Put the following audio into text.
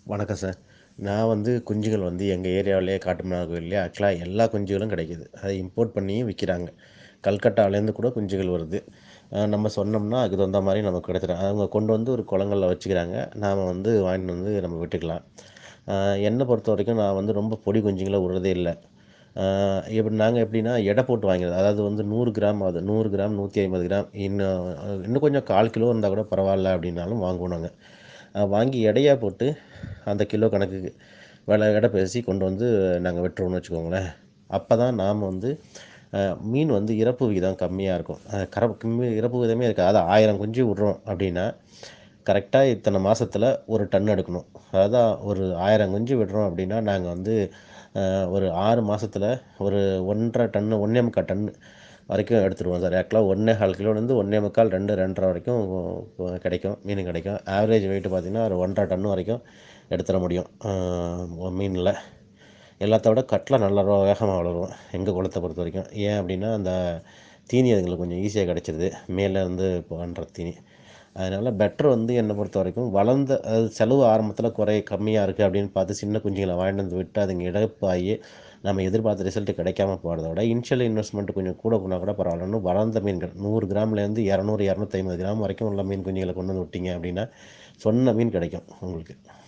வணக்கம் சார் நான் வந்து குஞ்சுகள் வந்து எங்கள் ஏரியாவிலேயே காட்டுமன்னார் கோயில்லேயே ஆக்சுவலாக எல்லா குஞ்சுகளும் கிடைக்குது அதை இம்போர்ட் பண்ணியும் விற்கிறாங்க கல்கட்டாவிலேருந்து கூட குஞ்சுகள் வருது நம்ம சொன்னோம்னா அதுக்கு தகுந்த மாதிரி நமக்கு கிடச்சிடும் அவங்க கொண்டு வந்து ஒரு குளங்கள்ல வச்சுக்கிறாங்க நாம் வந்து வாங்கிட்டு வந்து நம்ம விட்டுக்கலாம் என்னை பொறுத்த வரைக்கும் நான் வந்து ரொம்ப பொடி குஞ்சுங்களை விட்றதே இல்லை எப்படி நாங்கள் எப்படின்னா எடை போட்டு வாங்கிறது அதாவது வந்து நூறு கிராம் அது நூறு கிராம் நூற்றி ஐம்பது கிராம் இன்னும் இன்னும் கொஞ்சம் கால் கிலோ இருந்தால் கூட பரவாயில்ல அப்படின்னாலும் வாங்குவோம் நாங்கள் வாங்கி எடையாக போட்டு அந்த கிலோ கணக்குக்கு விலை எடை பேசி கொண்டு வந்து நாங்கள் வெட்டுறோம்னு வச்சுக்கோங்களேன் அப்போ தான் நாம் வந்து மீன் வந்து இறப்பு விகிதம் கம்மியாக இருக்கும் கர கம்மி இறப்பு விகிதமே இருக்காது அது ஆயிரம் குஞ்சு விட்றோம் அப்படின்னா கரெக்டாக இத்தனை மாதத்துல ஒரு டன் எடுக்கணும் அதாவது ஒரு ஆயிரம் குஞ்சு விடுறோம் அப்படின்னா நாங்கள் வந்து ஒரு ஆறு மாதத்துல ஒரு ஒன்றரை டன்னு ஒன்றே முக்கால் டன்னு வரைக்கும் எடுத்துருவோம் சார் ஆக்சுவலாக ஒன்றே கால் கிலோலேருந்து ஒன்றே முக்கால் ரெண்டு ரெண்டரை வரைக்கும் கிடைக்கும் மீன் கிடைக்கும் ஆவரேஜ் வெயிட் பார்த்திங்கன்னா ஒரு ஒன்றரை டன்னு வரைக்கும் எடுத்துட முடியும் மீனில் எல்லாத்த விட கட்லா நல்லா வேகமாக வளரும் எங்கள் குளத்தை பொறுத்த வரைக்கும் ஏன் அப்படின்னா அந்த தீனி அதுங்களுக்கு கொஞ்சம் ஈஸியாக கிடச்சிருது மேலேருந்து பண்ணுற தீனி அதனால் பெட்ரு வந்து என்னை பொறுத்த வரைக்கும் வளர்ந்த அதாவது செலவு ஆரம்பத்தில் குறை கம்மியாக இருக்குது அப்படின்னு பார்த்து சின்ன குஞ்சுங்களை வாங்கிட்டு வந்து விட்டு அதுங்க இழப்பாகி நம்ம எதிர்பார்த்த ரிசல்ட் கிடைக்காம போகிறத விட இனிஷியல் இன்வெஸ்ட்மெண்ட் கொஞ்சம் கூட போனால் கூட பரவாயில்லன்னு வளர்ந்த மீன்கள் நூறு கிராம்லேருந்து இரநூறு இரநூத்தி ஐம்பது கிராம் வரைக்கும் உள்ள மீன் குஞ்சுகளை கொண்டு வந்து விட்டிங்க அப்படின்னா சொன்ன மீன் கிடைக்கும் உங்களுக்கு